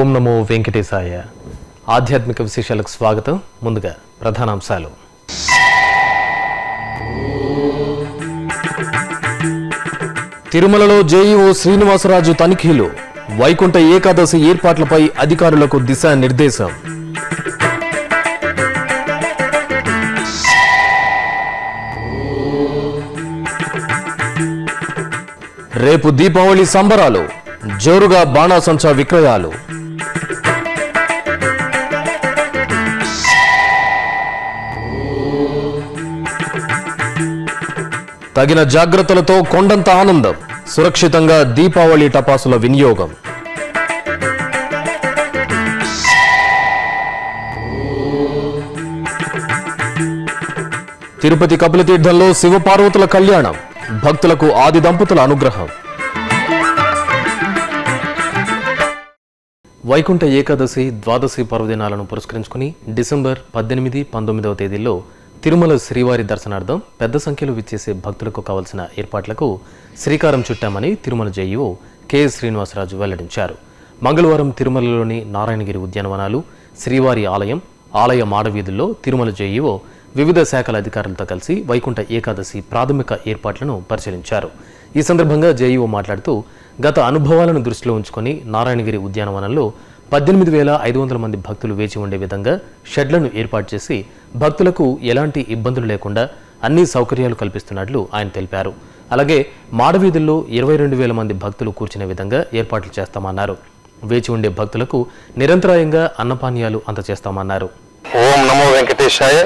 ఓం నమో వెంకటేశాయ ఆధ్యాత్మిక విశేషాలకు స్వాగతం ముందుగా ప్రధానాంశాలు తిరుమలలో జేఈఓ శ్రీనివాసరాజు తనిఖీలు వైకుంఠ ఏకాదశి ఏర్పాట్లపై అధికారులకు దిశానిర్దేశం రేపు దీపావళి సంబరాలు జోరుగా బాణాసంచా విక్రయాలు తగిన జాగ్రత్తలతో కొండంత ఆనందం సురక్షితంగా దీపావళి టపాసుల వినియోగం తిరుపతి కపిలతీర్థంలో శివపార్వతుల కళ్యాణం భక్తులకు ఆది దంపతుల అనుగ్రహం వైకుంఠ ఏకాదశి ద్వాదశి పర్వదినాలను పురస్కరించుకుని డిసెంబర్ పద్దెనిమిది పంతొమ్మిదవ తేదీల్లో తిరుమల శ్రీవారి దర్శనార్థం పెద్ద సంఖ్యలో విచ్చేసే భక్తులకు కావలసిన ఏర్పాట్లకు శ్రీకారం చుట్టామని తిరుమల జేఈఓ కెఎస్ శ్రీనివాసరాజు వెల్లడించారు మంగళవారం తిరుమలలోని నారాయణగిరి ఉద్యానవనాలు శ్రీవారి ఆలయం ఆలయ మాడవీధుల్లో తిరుమల జేఈఓ వివిధ శాఖల అధికారులతో కలిసి వైకుంఠ ఏకాదశి ప్రాథమిక ఏర్పాట్లను పరిశీలించారు ఈ సందర్భంగా జేఈఓ మాట్లాడుతూ గత అనుభవాలను దృష్టిలో ఉంచుకొని నారాయణగిరి ఉద్యానవనంలో పద్దెనిమిది వేల ఐదు వందల మంది భక్తులు వేచి ఉండే విధంగా షెడ్లను ఏర్పాటు చేసి భక్తులకు ఎలాంటి ఇబ్బందులు లేకుండా అన్ని సౌకర్యాలు కల్పిస్తున్నట్లు ఆయన తెలిపారు అలాగే మాడవీధుల్లో ఇరవై రెండు వేల మంది భక్తులు కూర్చునే విధంగా ఏర్పాట్లు చేస్తామన్నారు వేచి ఉండే భక్తులకు నిరంతరాయంగా అన్నపానీయాలు అందజేస్తామన్నారు ఓం నమో వెంకటేశాయ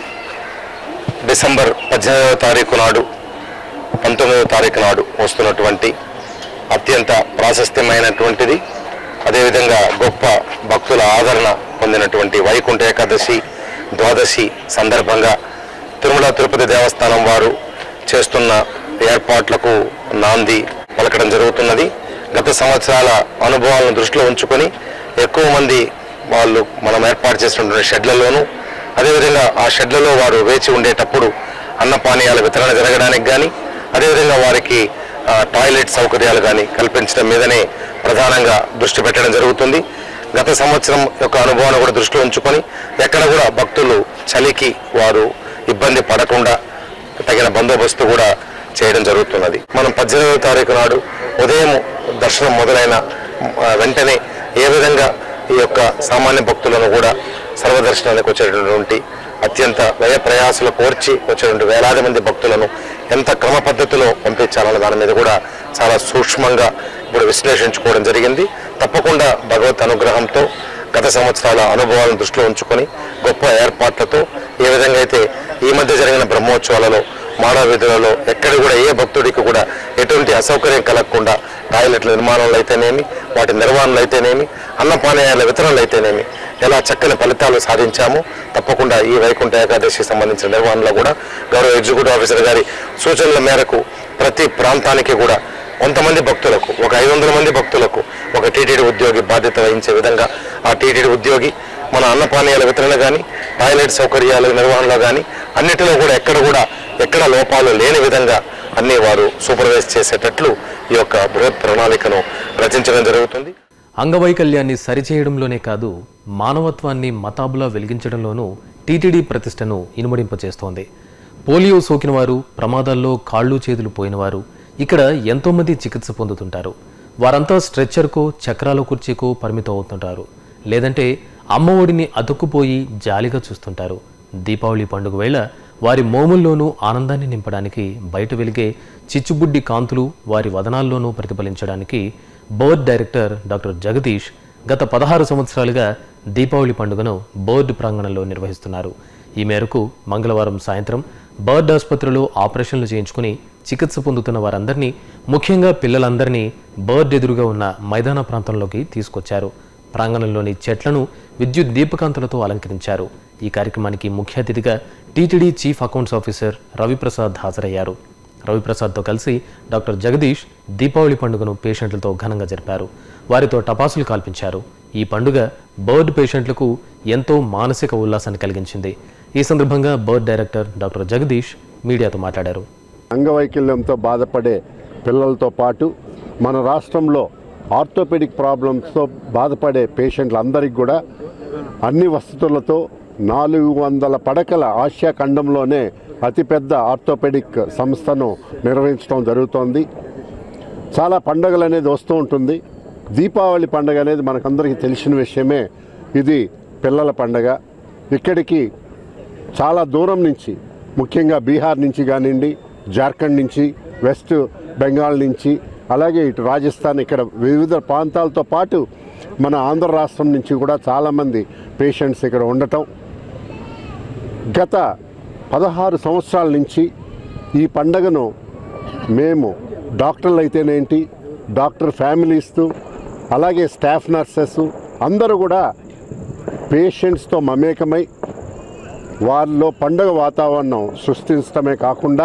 డిసెంబర్ పద్దెనిమిదవ తారీఖు నాడు పంతొమ్మిదవ తారీఖు నాడు వస్తున్నటువంటి అత్యంత ప్రాశస్త్యమైనటువంటిది అదేవిధంగా గొప్ప భక్తుల ఆదరణ పొందినటువంటి వైకుంఠ ఏకాదశి ద్వాదశి సందర్భంగా తిరుమల తిరుపతి దేవస్థానం వారు చేస్తున్న ఏర్పాట్లకు నాంది పలకడం జరుగుతున్నది గత సంవత్సరాల అనుభవాలను దృష్టిలో ఉంచుకొని ఎక్కువ మంది వాళ్ళు మనం ఏర్పాటు చేసినటువంటి షెడ్లలోనూ అదేవిధంగా ఆ షెడ్లలో వారు వేచి ఉండేటప్పుడు అన్నపానీయాల వితరణ జరగడానికి కానీ అదేవిధంగా వారికి ఆ, టాయిలెట్ సౌకర్యాలు కానీ కల్పించడం మీదనే ప్రధానంగా దృష్టి పెట్టడం జరుగుతుంది గత సంవత్సరం యొక్క అనుభవాన్ని కూడా దృష్టిలో ఉంచుకొని ఎక్కడ కూడా భక్తులు చలికి వారు ఇబ్బంది పడకుండా తగిన బందోబస్తు కూడా చేయడం జరుగుతున్నది మనం పద్దెనిమిదవ తారీఖు నాడు ఉదయం దర్శనం మొదలైన ఆ, వెంటనే ఏ విధంగా ఈ యొక్క సామాన్య భక్తులను కూడా సర్వదర్శనానికి వచ్చేటటువంటి అత్యంత వ్యయ ప్రయాసాలు కోర్చి వచ్చేటువంటి వేలాది మంది భక్తులను ఎంత క్రమ పద్ధతిలో పంపించాలన్న దాని మీద కూడా చాలా సూక్ష్మంగా ఇప్పుడు విశ్లేషించుకోవడం జరిగింది తప్పకుండా భగవత్ అనుగ్రహంతో గత సంవత్సరాల అనుభవాలను దృష్టిలో ఉంచుకొని గొప్ప ఏర్పాట్లతో ఏ విధంగా అయితే ఈ మధ్య జరిగిన బ్రహ్మోత్సవాలలో మానవ విధులలో ఎక్కడ కూడా ఏ భక్తుడికి కూడా ఎటువంటి అసౌకర్యం కలగకుండా టాయిలెట్ల నిర్మాణంలో అయితేనేమి వాటి నిర్వహణలు అయితేనేమి అన్నపానీయాల వితరణలు అయితేనేమి ఎలా చక్కని ఫలితాలు సాధించాము తప్పకుండా ఈ వైకుంఠ ఏకాదశి సంబంధించిన నిర్వహణలో కూడా గౌరవ ఎగ్జిక్యూటివ్ ఆఫీసర్ గారి సూచనల మేరకు ప్రతి ప్రాంతానికి కూడా కొంతమంది భక్తులకు ఒక ఐదు వందల మంది భక్తులకు ఒక టీటీడీ ఉద్యోగి బాధ్యత వహించే విధంగా ఆ టీటీడీ ఉద్యోగి మన అన్నపానీయాల వితరణ కానీ టాయిలెట్ సౌకర్యాల నిర్వహణలో కానీ అన్నిటిలో కూడా ఎక్కడ కూడా ఎక్కడ లోపాలు లేని విధంగా అన్ని వారు సూపర్వైజ్ చేసేటట్లు ఈ యొక్క బృహత్ ప్రణాళికను రచించడం జరుగుతుంది అంగవైకల్యాన్ని సరిచేయడంలోనే కాదు మానవత్వాన్ని మతాబులా వెలిగించడంలోనూ టీటీడీ ప్రతిష్టను ఇనుమడింపచేస్తోంది పోలియో సోకిన వారు ప్రమాదాల్లో కాళ్ళు చేతులు పోయినవారు ఇక్కడ ఎంతోమంది చికిత్స పొందుతుంటారు వారంతా స్ట్రెచ్చర్కో చక్రాల కుర్చీకో పరిమితం అవుతుంటారు లేదంటే అమ్మ ఒడిని అతుక్కుపోయి జాలిగా చూస్తుంటారు దీపావళి పండుగ వేళ వారి మోముల్లోనూ ఆనందాన్ని నింపడానికి బయట వెలిగే చిచ్చుబుడ్డి కాంతులు వారి వదనాల్లోనూ ప్రతిఫలించడానికి బోర్డ్ డైరెక్టర్ డాక్టర్ జగదీష్ గత పదహారు సంవత్సరాలుగా దీపావళి పండుగను బోర్డు ప్రాంగణంలో నిర్వహిస్తున్నారు ఈ మేరకు మంగళవారం సాయంత్రం బర్డ్ ఆసుపత్రిలో ఆపరేషన్లు చేయించుకుని చికిత్స పొందుతున్న వారందరినీ ముఖ్యంగా పిల్లలందరినీ బర్డ్ ఎదురుగా ఉన్న మైదాన ప్రాంతంలోకి తీసుకొచ్చారు ప్రాంగణంలోని చెట్లను విద్యుత్ దీపకాంతులతో అలంకరించారు ఈ కార్యక్రమానికి ముఖ్య అతిథిగా TTD chief accounts officer Raviprasad హాజరయ్యారు రవిప్రసాద్తో కలిసి డాక్టర్ జగదీష్ దీపావళి పండుగను పేషెంట్లతో ఘనంగా జరిపారు వారితో టపాసులు కాల్పించారు ఈ పండుగ బర్డ్ పేషెంట్లకు ఎంతో మానసిక ఉల్లాసాన్ని కలిగించింది ఈ సందర్భంగా బర్డ్ డైరెక్టర్ డాక్టర్ జగదీష్ మీడియాతో మాట్లాడారు అంగవైకల్యంతో బాధపడే పిల్లలతో పాటు మన రాష్ట్రంలో ఆర్థోపెడిక్ ప్రాబ్లమ్స్తో బాధపడే పేషెంట్లందరికీ కూడా అన్ని వసతులతో నాలుగు వందల పడకల ఆసియా ఖండంలోనే అతిపెద్ద ఆర్థోపెడిక్ సంస్థను నిర్వహించడం జరుగుతోంది చాలా పండగలు అనేది వస్తూ ఉంటుంది దీపావళి పండగ అనేది మనకందరికీ తెలిసిన విషయమే ఇది పిల్లల పండగ ఇక్కడికి చాలా దూరం నుంచి ముఖ్యంగా బీహార్ నుంచి కానివ్వండి జార్ఖండ్ నుంచి వెస్ట్ బెంగాల్ నుంచి అలాగే ఇటు రాజస్థాన్ ఇక్కడ వివిధ ప్రాంతాలతో పాటు మన ఆంధ్ర రాష్ట్రం నుంచి కూడా చాలామంది పేషెంట్స్ ఇక్కడ ఉండటం గత పదహారు సంవత్సరాల నుంచి ఈ పండగను మేము డాక్టర్లు అయితేనేంటి డాక్టర్ ఫ్యామిలీస్తో అలాగే స్టాఫ్ నర్సెస్ అందరూ కూడా పేషెంట్స్తో మమేకమై వారిలో పండగ వాతావరణం సృష్టించడమే కాకుండా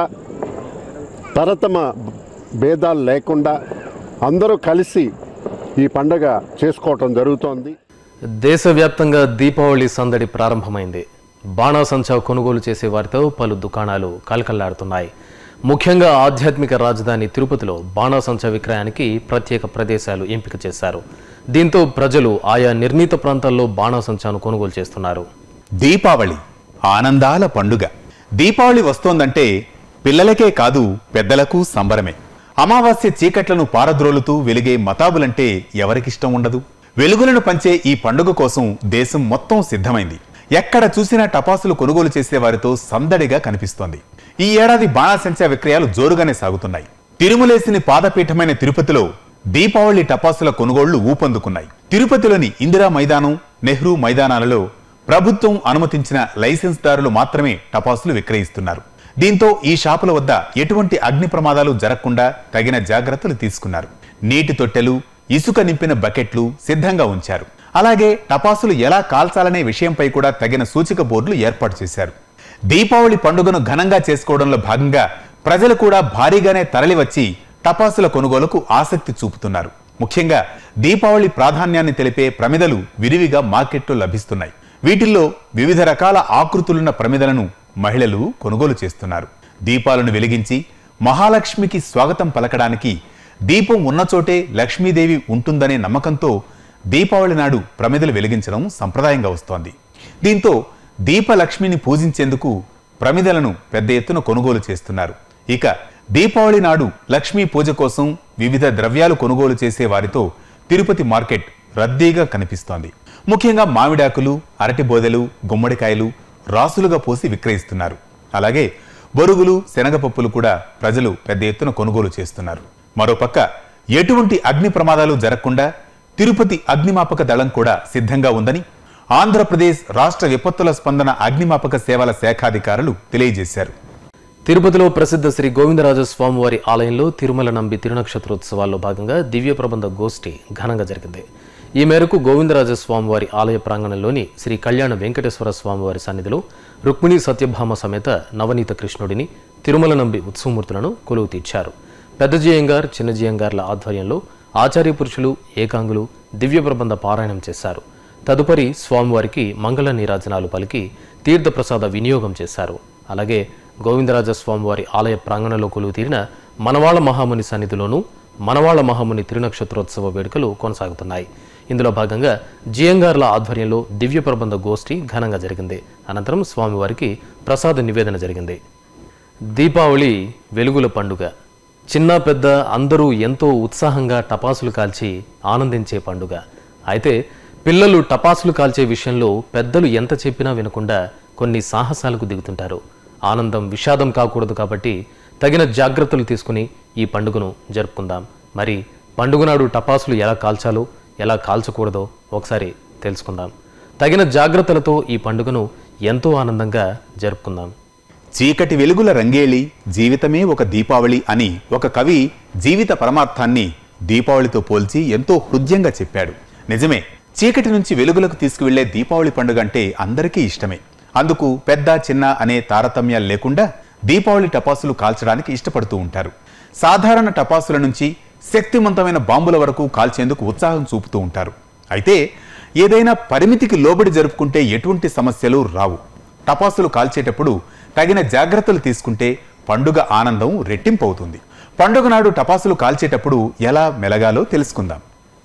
తరతమ భేదాలు లేకుండా అందరూ కలిసి ఈ పండగ చేసుకోవటం జరుగుతోంది దేశవ్యాప్తంగా దీపావళి సందడి ప్రారంభమైంది బాణాసంచా కొనుగోలు చేసే వారితో పలు దుకాణాలు కలకల్లాడుతున్నాయి ముఖ్యంగా ఆధ్యాత్మిక రాజధాని తిరుపతిలో బాణాసంచా విక్రయానికి ప్రత్యేక ప్రదేశాలు ఎంపిక చేశారు దీంతో ప్రజలు ఆయా నిర్ణీత ప్రాంతాల్లో బాణాసంచాను కొనుగోలు చేస్తున్నారు దీపావళి ఆనందాల పండుగ దీపావళి వస్తోందంటే పిల్లలకే కాదు పెద్దలకు సంబరమే అమావాస్య చీకట్లను పారద్రోలుతూ వెలిగే మతాబులంటే ఎవరికిష్టం ఉండదు వెలుగులను పంచే ఈ పండుగ కోసం దేశం మొత్తం సిద్ధమైంది ఎక్కడ చూసినా టపాసులు కొనుగోలు చేసే వారితో సందడిగా కనిపిస్తోంది ఈ ఏడాది బాణాసంచా విక్రయాలు జోరుగానే సాగుతున్నాయి తిరుమలేసిని పాదపీఠమైన తిరుపతిలో దీపావళి టపాసుల కొనుగోళ్లు ఊపందుకున్నాయి తిరుపతిలోని ఇందిరా మైదానం నెహ్రూ మైదానాలలో ప్రభుత్వం అనుమతించిన లైసెన్స్దారులు మాత్రమే టపాసులు విక్రయిస్తున్నారు దీంతో ఈ షాపుల వద్ద ఎటువంటి అగ్ని ప్రమాదాలు జరగకుండా తగిన జాగ్రత్తలు తీసుకున్నారు నీటి తొట్టెలు ఇసుక నింపిన బకెట్లు సిద్ధంగా ఉంచారు అలాగే టపాసులు ఎలా కాల్చాలనే విషయంపై కూడా తగిన సూచిక బోర్డులు ఏర్పాటు చేశారు దీపావళి పండుగను ఘనంగా చేసుకోవడంలో భాగంగా ప్రజలు కూడా భారీగానే తరలివచ్చి టపాసుల కొనుగోలుకు ఆసక్తి చూపుతున్నారు ముఖ్యంగా దీపావళి ప్రాధాన్యాన్ని తెలిపే ప్రమిదలు విరివిగా మార్కెట్లో లభిస్తున్నాయి వీటిల్లో వివిధ రకాల ఆకృతులున్న ప్రమిదలను మహిళలు కొనుగోలు చేస్తున్నారు దీపాలను వెలిగించి మహాలక్ష్మికి స్వాగతం పలకడానికి దీపం ఉన్న చోటే లక్ష్మీదేవి ఉంటుందనే నమ్మకంతో దీపావళి నాడు ప్రమిదలు వెలిగించడం సంప్రదాయంగా వస్తోంది దీంతో దీపలక్ష్మిని పూజించేందుకు ప్రమిదలను పెద్ద ఎత్తున కొనుగోలు చేస్తున్నారు ఇక దీపావళి నాడు లక్ష్మీ పూజ కోసం వివిధ ద్రవ్యాలు కొనుగోలు చేసే వారితో తిరుపతి మార్కెట్ రద్దీగా కనిపిస్తోంది ముఖ్యంగా మామిడాకులు అరటి బోదెలు గుమ్మడికాయలు రాసులుగా పోసి విక్రయిస్తున్నారు అలాగే బొరుగులు శనగపప్పులు కూడా ప్రజలు పెద్ద ఎత్తున కొనుగోలు చేస్తున్నారు మరోపక్క ఎటువంటి అగ్ని ప్రమాదాలు జరగకుండా తిరుపతి అగ్నిమాపక దళం కూడా సిద్ధంగా ఉందని ఆంధ్రప్రదేశ్ రాష్ట్ర విపత్తుల స్పందన అగ్నిమాపక సేవల శాఖాధికారులు తెలియజేశారు తిరుపతిలో ప్రసిద్ధ శ్రీ గోవిందరాజ స్వామివారి ఆలయంలో తిరుమల నంబి తిరునక్షత్రోత్సవాల్లో భాగంగా దివ్య ప్రబంధ గోష్ఠి ఘనంగా జరిగింది ఈ మేరకు గోవిందరాజ స్వామివారి ఆలయ ప్రాంగణంలోని శ్రీ కళ్యాణ వెంకటేశ్వర స్వామివారి సన్నిధిలో రుక్మిణి సత్యభామ సమేత నవనీత కృష్ణుడిని తిరుమల నంబి ఉత్సవమూర్తులను కొలువు తీర్చారు పెద్ద జియంగార్ చిన్న జియంగార్ల ఆధ్వర్యంలో ఆచార్య పురుషులు ఏకాంగులు దివ్య ప్రబంధ పారాయణం చేశారు తదుపరి స్వామివారికి మంగళ నీరాజనాలు పలికి తీర్థప్రసాద వినియోగం చేశారు అలాగే గోవిందరాజ స్వామివారి ఆలయ ప్రాంగణంలో కొలువు తీరిన మనవాళ మహాముని సన్నిధిలోనూ మనవాళ మహాముని తిరునక్షత్రోత్సవ వేడుకలు కొనసాగుతున్నాయి ఇందులో భాగంగా జియంగార్ల ఆధ్వర్యంలో దివ్య ప్రబంధ గోష్ఠి ఘనంగా జరిగింది అనంతరం స్వామివారికి ప్రసాద నివేదన జరిగింది దీపావళి వెలుగుల పండుగ చిన్న పెద్ద అందరూ ఎంతో ఉత్సాహంగా టపాసులు కాల్చి ఆనందించే పండుగ అయితే పిల్లలు టపాసులు కాల్చే విషయంలో పెద్దలు ఎంత చెప్పినా వినకుండా కొన్ని సాహసాలకు దిగుతుంటారు ఆనందం విషాదం కాకూడదు కాబట్టి తగిన జాగ్రత్తలు తీసుకుని ఈ పండుగను జరుపుకుందాం మరి పండుగ నాడు టపాసులు ఎలా కాల్చాలో ఎలా కాల్చకూడదో ఒకసారి తెలుసుకుందాం తగిన జాగ్రత్తలతో ఈ పండుగను ఎంతో ఆనందంగా జరుపుకుందాం చీకటి వెలుగుల రంగేలి జీవితమే ఒక దీపావళి అని ఒక కవి జీవిత పరమార్థాన్ని దీపావళితో పోల్చి ఎంతో హృదయంగా చెప్పాడు నిజమే చీకటి నుంచి వెలుగులకు తీసుకువెళ్లే దీపావళి పండుగ అంటే అందరికీ ఇష్టమే అందుకు పెద్ద చిన్న అనే తారతమ్యాలు లేకుండా దీపావళి టపాసులు కాల్చడానికి ఇష్టపడుతూ ఉంటారు సాధారణ టపాసుల నుంచి శక్తివంతమైన బాంబుల వరకు కాల్చేందుకు ఉత్సాహం చూపుతూ ఉంటారు అయితే ఏదైనా పరిమితికి లోబడి జరుపుకుంటే ఎటువంటి సమస్యలు రావు టపాసులు కాల్చేటప్పుడు తగిన జాగ్రత్తలు తీసుకుంటే పండుగ ఆనందం రెట్టింపవుతుంది పండుగ నాడు టపాసులు కాల్చేటప్పుడు ఎలా మెలగాలో తెలుసుకుందాం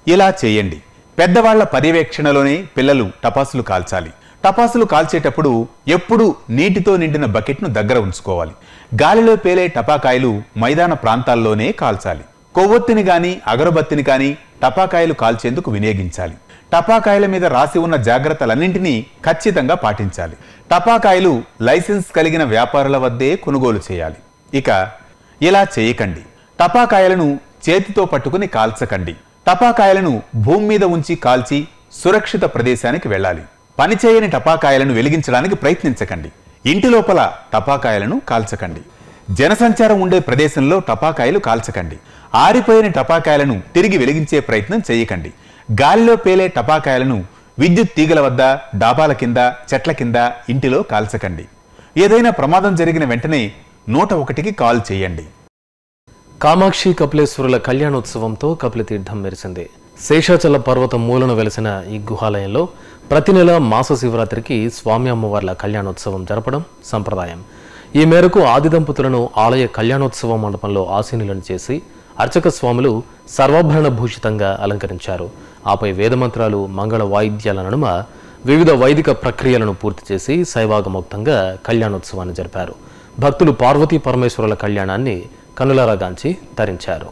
ఇలా చేయండి పెద్దవాళ్ల పర్యవేక్షణలోనే పిల్లలు టపాసులు కాల్చాలి టపాసులు కాల్చేటప్పుడు ఎప్పుడూ నీటితో నిండిన బకెట్ను దగ్గర ఉంచుకోవాలి గాలిలో పేలే టపాకాయలు మైదాన ప్రాంతాల్లోనే కాల్చాలి కొవ్వొత్తిని గాని అగరబత్తిని గాని టపాకాయలు కాల్చేందుకు వినియోగించాలి టపాకాయల మీద రాసి ఉన్న జాగ్రత్తలన్నింటినీ ఖచ్చితంగా పాటించాలి టపాకాయలు లైసెన్స్ కలిగిన వ్యాపారుల వద్దే కొనుగోలు చేయాలి ఇక ఇలా చేయకండి టపాకాయలను చేతితో పట్టుకుని కాల్చకండి టపాకాయలను భూమి మీద ఉంచి కాల్చి సురక్షిత ప్రదేశానికి వెళ్ళాలి పనిచేయని టపాకాయలను వెలిగించడానికి ప్రయత్నించకండి ఇంటి లోపల టపాకాయలను కాల్చకండి జనసంచారం ఉండే ప్రదేశంలో టపాకాయలు కాల్చకండి ఆరిపోయిన టపాకాయలను తిరిగి వెలిగించే ప్రయత్నం చేయకండి గాలిలో పేలే టపాకాయలను విద్యుత్ తీగల వద్ద డాబాల కింద చెట్ల కింద ఇంటిలో కాల్చకండి ఏదైనా ప్రమాదం జరిగిన వెంటనే నూట ఒకటికి కాల్ చేయండి కామాక్షి కపిలేశ్వరుల కళ్యాణోత్సవంతో కపిలతీర్థం మెరిసింది శేషాచల పర్వతం మూలన వెలిసిన ఈ గుహాలయంలో ప్రతి నెల మాస శివరాత్రికి స్వామి అమ్మవార్ల కళ్యాణోత్సవం జరపడం సంప్రదాయం ఈ మేరకు ఆది దంపతులను ఆలయ కళ్యాణోత్సవ మండపంలో ఆసీనులను చేసి అర్చక స్వాములు సర్వాభరణ భూషితంగా అలంకరించారు ఆపై వేదమంత్రాలు మంగళ వాయిద్యాల నడుమ వివిధ వైదిక ప్రక్రియలను పూర్తి చేసి శైవాగమోక్తంగా కళ్యాణోత్సవాన్ని జరిపారు భక్తులు పార్వతీ పరమేశ్వరుల కళ్యాణాన్ని కనులారా గాంచి తరించారు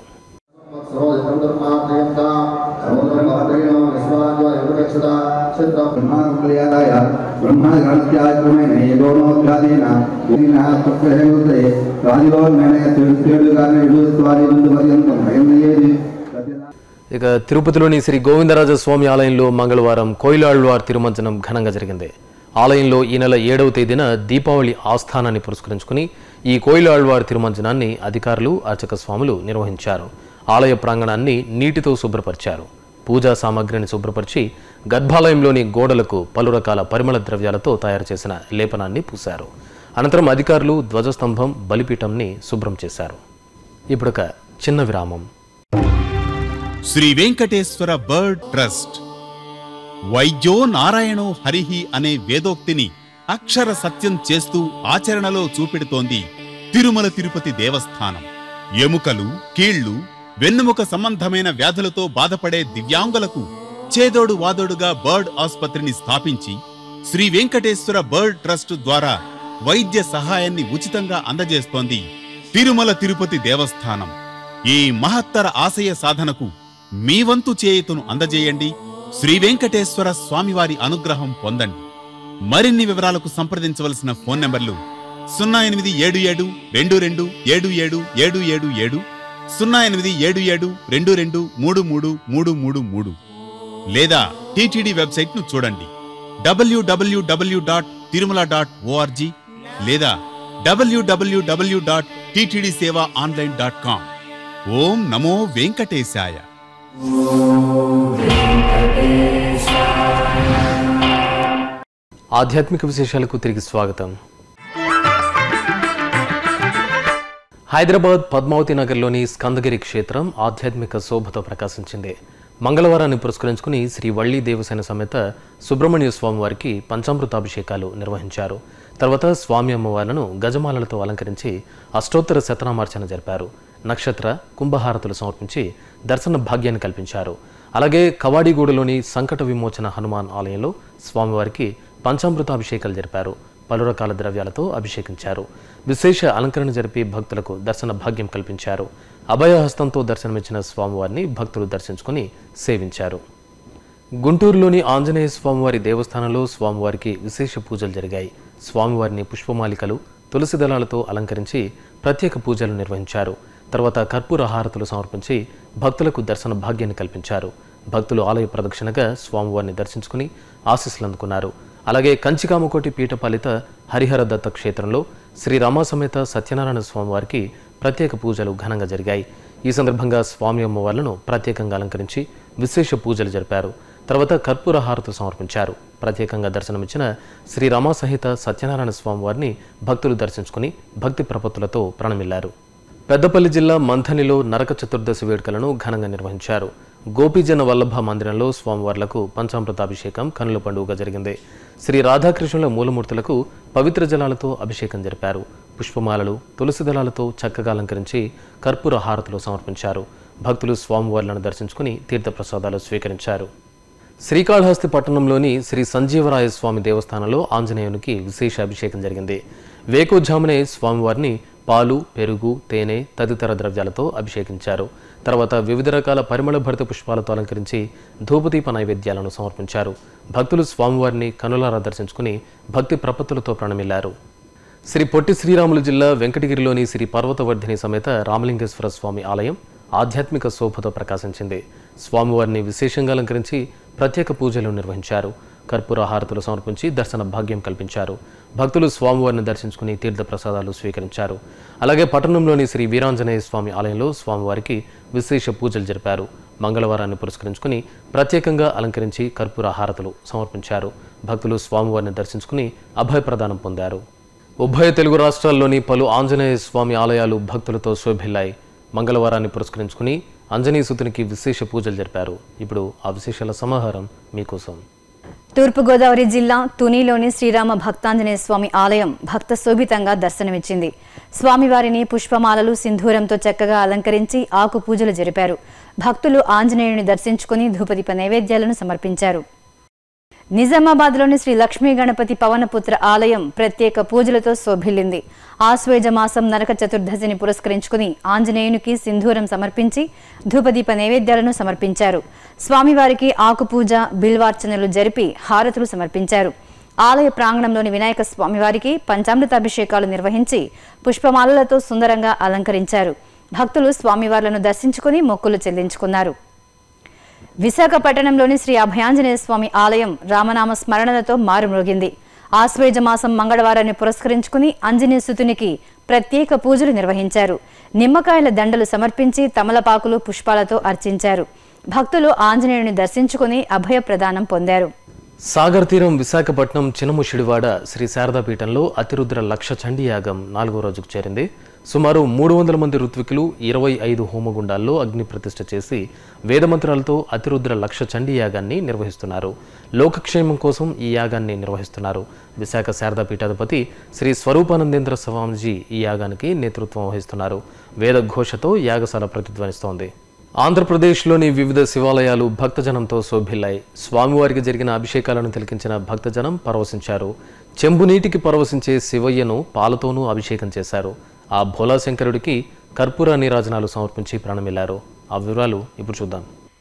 బ్రహ్మాయ బ్రహ్మగణత్యాక్రమేణ ఏగోనోద్ఘాతేన తత్వహేగుతే రాజులో మేనే తేడు గానే ఇడుత్వారి ముందు పర్యంతం భయమయ్యేది ఇక తిరుపతిలోని శ్రీ గోవిందరాజ స్వామి ఆలయంలో మంగళవారం కోయిలాళ్వార్ తిరుమంజనం ఘనంగా జరిగింది ఆలయంలో ఈ నెల ఏడవ తేదీన దీపావళి ఆస్థానాన్ని పురస్కరించుకుని ఈ కోయిలాళ్వార్ తిరుమంజనాన్ని అధికారులు అర్చక స్వాములు నిర్వహించారు ఆలయ ప్రాంగణాన్ని నీటితో శుభ్రపరిచారు పూజా సామాగ్రిని శుభ్రపరిచి గర్భాలయంలోని గోడలకు పలు రకాల పరిమళ ద్రవ్యాలతో తయారు చేసిన లేపనాన్ని పూశారు అనంతరం అధికారులు ధ్వజస్తంభం బలిపీఠంని శుభ్రం చేశారు ఇప్పుడొక చిన్న విరామం శ్రీ వెంకటేశ్వర బర్డ్ ట్రస్ట్ వైద్యో నారాయణో హరిహి అనే వేదోక్తిని అక్షర సత్యం చేస్తూ ఆచరణలో చూపెడుతోంది తిరుమల తిరుపతి దేవస్థానం ఎముకలు కీళ్లు వెన్నుముక సంబంధమైన వ్యాధులతో బాధపడే దివ్యాంగులకు చేదోడు వాదోడుగా బర్డ్ ఆసుపత్రిని స్థాపించి శ్రీ వెంకటేశ్వర బర్డ్ ట్రస్ట్ ద్వారా వైద్య సహాయాన్ని ఉచితంగా అందజేస్తోంది తిరుమల తిరుపతి దేవస్థానం ఈ మహత్తర ఆశయ సాధనకు మీ వంతు చేయుతను అందజేయండి శ్రీ వెంకటేశ్వర స్వామివారి అనుగ్రహం పొందండి మరిన్ని వివరాలకు సంప్రదించవలసిన ఫోన్ నంబర్లు సున్నా ఎనిమిది ఏడు ఏడు రెండు రెండు ఏడు ఏడు ఏడు ఏడు ఏడు సున్నా ఎనిమిది ఏడు ఏడు రెండు రెండు మూడు మూడు మూడు మూడు మూడు లేదా టీటీడీ వెబ్సైట్ ను చూడండి W W W dot Tirumala dot O R G లేదా W W W dot TTD seva online dot com ఓం నమో వెంకటేశాయ ఆధ్యాత్మిక విశేషాలకు తిరిగి స్వాగతం హైదరాబాద్ పద్మావతి నగర్లోని స్కందగిరి క్షేత్రం ఆధ్యాత్మిక శోభతో ప్రకాశించింది మంగళవారాన్ని పురస్కరించుకుని శ్రీ వళ్ళీ దేవసేన సమేత సుబ్రహ్మణ్య స్వామి వారికి పంచామృతాభిషేకాలు నిర్వహించారు తర్వాత స్వామి అమ్మవార్లను గజమాలలతో అలంకరించి అష్టోత్తర శతనామార్చన జరిపారు నక్షత్ర కుంభహారతులు సమర్పించి దర్శన భాగ్యాన్ని కల్పించారు అలాగే కవాడిగూడలోని సంకట విమోచన హనుమాన్ ఆలయంలో స్వామివారికి పంచామృతాభిషేకాలు జరిపారు పలు రకాల ద్రవ్యాలతో అభిషేకించారు విశేష అలంకరణ జరిపి భక్తులకు దర్శన భాగ్యం కల్పించారు అభయహస్తంతో దర్శనమిచ్చిన స్వామివారిని భక్తులు దర్శించుకుని సేవించారు గుంటూరులోని ఆంజనేయ స్వామివారి దేవస్థానంలో స్వామివారికి విశేష పూజలు జరిగాయి స్వామివారిని పుష్పమాలికలు తులసి దళాలతో అలంకరించి ప్రత్యేక పూజలు నిర్వహించారు తర్వాత కర్పూర హారతులు సమర్పించి భక్తులకు దర్శన భాగ్యాన్ని కల్పించారు భక్తులు ఆలయ ప్రదక్షిణగా స్వామివారిని దర్శించుకుని ఆశీస్సులు అందుకున్నారు అలాగే కంచికామకోటి పీఠపాలిత హరిహర దత్త క్షేత్రంలో శ్రీ రామా సమేత సత్యనారాయణ స్వామివారికి ప్రత్యేక పూజలు ఘనంగా జరిగాయి ఈ సందర్భంగా స్వామి అమ్మవార్లను ప్రత్యేకంగా అలంకరించి విశేష పూజలు జరిపారు తర్వాత కర్పూర హారతులు సమర్పించారు ప్రత్యేకంగా దర్శనమిచ్చిన శ్రీ రామా సహిత సత్యనారాయణ స్వామివారిని భక్తులు దర్శించుకుని భక్తి ప్రపత్తులతో ప్రణమిల్లారు పెద్దపల్లి జిల్లా మంథనిలో నరక చతుర్దశి వేడుకలను ఘనంగా నిర్వహించారు గోపీజన వల్లభ మందిరంలో స్వామివార్లకు పంచామృతాభిషేకం కనుల పండుగగా జరిగింది శ్రీ రాధాకృష్ణుల మూలమూర్తులకు పవిత్ర జలాలతో అభిషేకం జరిపారు పుష్పమాలలు తులసి దళాలతో చక్కగా అలంకరించి కర్పూర హారతులు సమర్పించారు భక్తులు స్వామివార్లను దర్శించుకుని తీర్థప్రసాదాలు స్వీకరించారు శ్రీకాళహస్తి పట్టణంలోని శ్రీ సంజీవరాయ స్వామి దేవస్థానంలో ఆంజనేయునికి విశేష అభిషేకం జరిగింది వేకోజామునే స్వామివారిని పాలు పెరుగు తేనె తదితర ద్రవ్యాలతో అభిషేకించారు తర్వాత వివిధ రకాల పరిమళ భరిత పుష్పాలతో అలంకరించి ధూపదీప నైవేద్యాలను సమర్పించారు భక్తులు స్వామివారిని కనులారా దర్శించుకుని భక్తి ప్రపత్తులతో ప్రణమిల్లారు శ్రీ పొట్టి శ్రీరాములు జిల్లా వెంకటగిరిలోని శ్రీ పర్వతవర్ధిని సమేత రామలింగేశ్వర స్వామి ఆలయం ఆధ్యాత్మిక శోభతో ప్రకాశించింది స్వామివారిని విశేషంగా అలంకరించి ప్రత్యేక పూజలు నిర్వహించారు కర్పూర హారతులు సమర్పించి దర్శన భాగ్యం కల్పించారు భక్తులు స్వామివారిని దర్శించుకుని తీర్థ ప్రసాదాలు స్వీకరించారు అలాగే పట్టణంలోని శ్రీ వీరాంజనేయ స్వామి ఆలయంలో స్వామివారికి విశేష పూజలు జరిపారు మంగళవారాన్ని పురస్కరించుకుని ప్రత్యేకంగా అలంకరించి కర్పూర హారతులు సమర్పించారు భక్తులు స్వామివారిని దర్శించుకుని అభయప్రదానం పొందారు ఉభయ తెలుగు రాష్ట్రాల్లోని పలు ఆంజనేయ స్వామి ఆలయాలు భక్తులతో శోభిల్లాయి మంగళవారాన్ని పురస్కరించుకుని ఆంజనేయసుతునికి విశేష పూజలు జరిపారు ఇప్పుడు ఆ విశేషాల సమాహారం మీకోసం తూర్పుగోదావరి జిల్లా తునిలోని శ్రీరామ భక్తాంజనేయ స్వామి ఆలయం భక్త శోభితంగా దర్శనమిచ్చింది స్వామివారిని పుష్పమాలలు సింధూరంతో చక్కగా అలంకరించి ఆకు పూజలు జరిపారు భక్తులు ఆంజనేయుని దర్శించుకుని ధూపదీప నైవేద్యాలను సమర్పించారు నిజామాబాద్లోని శ్రీ లక్ష్మీ గణపతి పవనపుత్ర ఆలయం ప్రత్యేక పూజలతో శోభిల్లింది ఆశ్వేజ మాసం నరక చతుర్దశిని పురస్కరించుకుని ఆంజనేయునికి సింధూరం సమర్పించి ధూపదీప నైవేద్యాలను సమర్పించారు స్వామివారికి ఆకుపూజ బిల్వార్చనలు జరిపి హారతులు సమర్పించారు ఆలయ ప్రాంగణంలోని వినాయక స్వామివారికి పంచామృతాభిషేకాలు నిర్వహించి పుష్పమాలలతో సుందరంగా అలంకరించారు భక్తులు స్వామివార్లను దర్శించుకుని మొక్కులు చెల్లించుకున్నారు విశాఖపట్టణంలోని శ్రీ అభయాంజనేయ స్వామి ఆలయం రామనామ స్మరణలతో మారుమ్రోగింది ఆశ్వేజ మాసం మంగళవారాన్ని పురస్కరించుకుని ఆంజనేయ సుతునికి ప్రత్యేక పూజలు నిర్వహించారు నిమ్మకాయల దండలు సమర్పించి తమలపాకులు పుష్పాలతో అర్చించారు భక్తులు ఆంజనేయుని దర్శించుకుని అభయ ప్రదానం పొందారు సాగర్ తీరం విశాఖపట్నం చినముషిడివాడ శ్రీ శారదాపీఠంలో అతిరుద్ర లక్ష చండీ యాగం నాలుగో రోజుకు చేరింది సుమారు మూడు వందల మంది ఋత్వికులు ఇరవై ఐదు హోమగుండాల్లో అగ్ని ప్రతిష్ఠ చేసి వేదమంత్రాలతో అతిరుద్ర లక్ష చండీ యాగాన్ని నిర్వహిస్తున్నారు లోకక్షేమం కోసం ఈ యాగాన్ని నిర్వహిస్తున్నారు విశాఖ శారదాపీఠాధిపతి శ్రీ స్వరూపానందేంద్ర స్వామిజీ ఈ యాగానికి నేతృత్వం వహిస్తున్నారు వేద ఘోషతో యాగశాల ప్రతిధ్వనిస్తోంది ఆంధ్రప్రదేశ్లోని వివిధ శివాలయాలు భక్తజనంతో శోభిల్లాయి స్వామివారికి జరిగిన అభిషేకాలను తిలకించిన భక్తజనం పరవశించారు చెంబునీటికి పరవశించే శివయ్యను పాలతోనూ అభిషేకం చేశారు ఆ భోలాశంకరుడికి కర్పూర నీరాజనాలు సమర్పించి ప్రాణమిల్లారు ఆ వివరాలు ఇప్పుడు చూద్దాం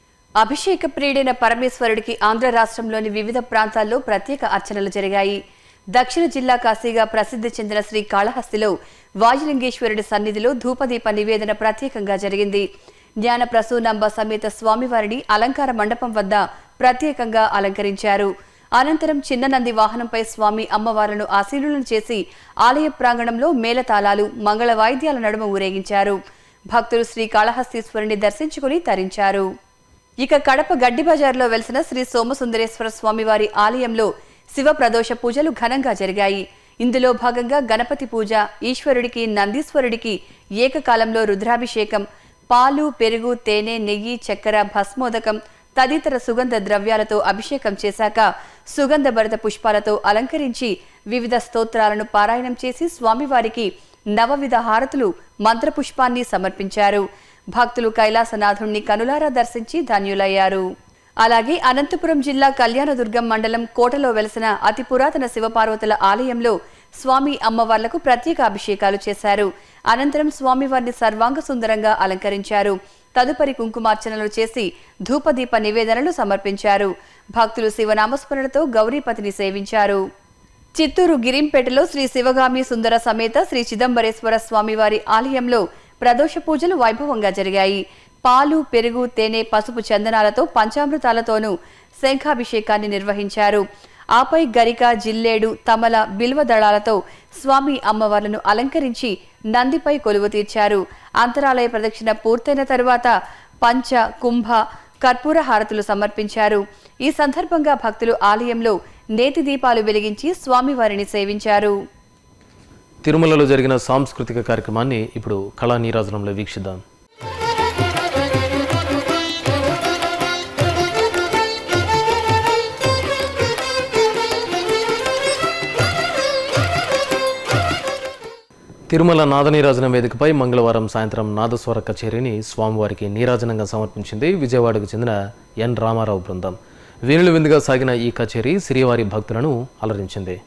అభిషేక ప్రియుడైన పరమేశ్వరుడికి ఆంధ్ర రాష్ట్రంలోని వివిధ ప్రాంతాల్లో ప్రత్యేక అర్చనలు జరిగాయి దక్షిణ జిల్లా కాశీగా ప్రసిద్ధి చెందిన శ్రీ కాళహస్తిలో వాయులింగేశ్వరుడి సన్నిధిలో ధూపదీప నివేదన ప్రత్యేకంగా జరిగింది జ్ఞాన ప్రసూనంబ సమేత స్వామివారిని అలంకార మండపం వద్ద ప్రత్యేకంగా అలంకరించారు అనంతరం చిన్న నంది వాహనంపై స్వామి అమ్మవార్లను ఆశీనులను చేసి ఆలయ ప్రాంగణంలో మేళతాళాలు మంగళ వాయిద్యాల నడుమ ఊరేగించారు భక్తులు శ్రీ కాళహస్తీశ్వరుని దర్శించుకుని తరించారు ఇక కడప గడ్డి బజార్లో వెలిసిన శ్రీ సోమసుందరేశ్వర స్వామివారి ఆలయంలో శివ ప్రదోష పూజలు ఘనంగా జరిగాయి ఇందులో భాగంగా గణపతి పూజ ఈశ్వరుడికి నందీశ్వరుడికి ఏకకాలంలో రుద్రాభిషేకం పాలు పెరుగు తేనె నెయ్యి చక్కెర భస్మోదకం తదితర సుగంధ ద్రవ్యాలతో అభిషేకం చేశాక సుగంధ భరిత పుష్పాలతో అలంకరించి వివిధ స్తోత్రాలను పారాయణం చేసి స్వామివారికి నవవిధ హారతులు మంత్రపుష్పాన్ని సమర్పించారు భక్తులు కైలాసనాథుణ్ణి కనులారా దర్శించి ధన్యులయ్యారు అలాగే అనంతపురం జిల్లా కళ్యాణదుర్గం మండలం కోటలో వెలసిన అతి పురాతన శివపార్వతుల ఆలయంలో స్వామి అమ్మవార్లకు ప్రత్యేక అభిషేకాలు చేశారు అనంతరం స్వామివారిని సర్వాంగ సుందరంగా అలంకరించారు తదుపరి కుంకుమార్చనలు చేసి ధూపదీప నివేదనలు సమర్పించారు భక్తులు శివనామస్మరణతో గౌరీపతిని సేవించారు చిత్తూరు గిరింపేటలో శ్రీ శివగామి సుందర సమేత శ్రీ చిదంబరేశ్వర స్వామివారి ఆలయంలో ప్రదోష పూజలు వైభవంగా జరిగాయి పాలు పెరుగు తేనె పసుపు చందనాలతో పంచామృతాలతోనూ శంఖాభిషేకాన్ని నిర్వహించారు ఆపై గరిక జిల్లేడు తమల బిల్వ దళాలతో స్వామి అమ్మవార్లను అలంకరించి నందిపై కొలువు తీర్చారు అంతరాలయ ప్రదక్షిణ పూర్తయిన తరువాత పంచ కుంభ కర్పూర హారతులు సమర్పించారు ఈ సందర్భంగా భక్తులు ఆలయంలో నేతి దీపాలు వెలిగించి స్వామివారిని సేవించారు తిరుమలలో జరిగిన సాంస్కృతిక కార్యక్రమాన్ని ఇప్పుడు కళా నీరాజనంలో వీక్షిద్దాం తిరుమల నాదనీరాజన వేదికపై మంగళవారం సాయంత్రం నాదస్వర కచేరీని స్వామివారికి నీరాజనంగా సమర్పించింది విజయవాడకు చెందిన ఎన్ రామారావు బృందం వీణులు విందుగా సాగిన ఈ కచేరీ శ్రీవారి భక్తులను అలరించింది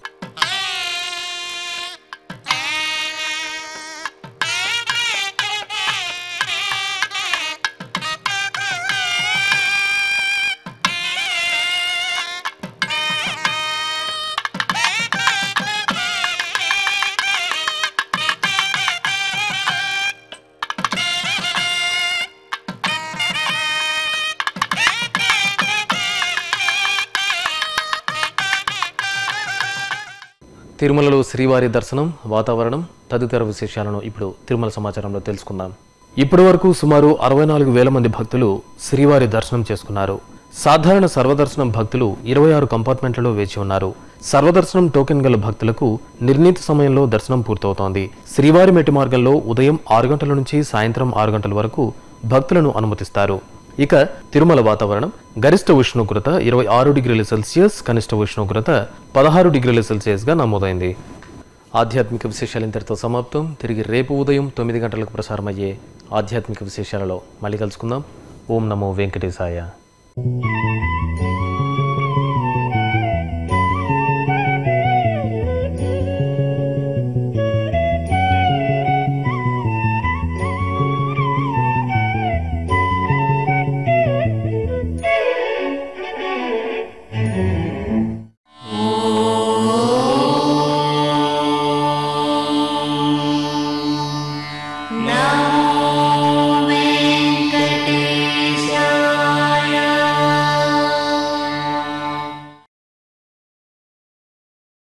తిరుమలలో శ్రీవారి దర్శనం వాతావరణం తదితర విశేషాలను ఇప్పుడు తిరుమల సమాచారంలో తెలుసుకుందాం ఇప్పటి వరకు సుమారు అరవై నాలుగు వేల మంది భక్తులు శ్రీవారి దర్శనం చేసుకున్నారు సాధారణ సర్వదర్శనం భక్తులు ఇరవై ఆరు కంపార్ట్మెంట్లలో వేచి ఉన్నారు సర్వదర్శనం టోకెన్ గల భక్తులకు నిర్ణీత సమయంలో దర్శనం పూర్తవుతోంది శ్రీవారి మెట్టి మార్గంలో ఉదయం ఆరు గంటల నుంచి సాయంత్రం ఆరు గంటల వరకు భక్తులను అనుమతిస్తారు ఇక తిరుమల వాతావరణం గరిష్ట ఉష్ణోగ్రత ఇరవై ఆరు డిగ్రీల సెల్సియస్ కనిష్ట ఉష్ణోగ్రత పదహారు డిగ్రీల సెల్సియస్గా నమోదైంది ఆధ్యాత్మిక విశేషాలు ఇంతటితో సమాప్తం తిరిగి రేపు ఉదయం తొమ్మిది గంటలకు ప్రసారమయ్యే ఆధ్యాత్మిక విశేషాలలో మళ్ళీ కలుసుకుందాం ఓం నమో వెంకటేశాయ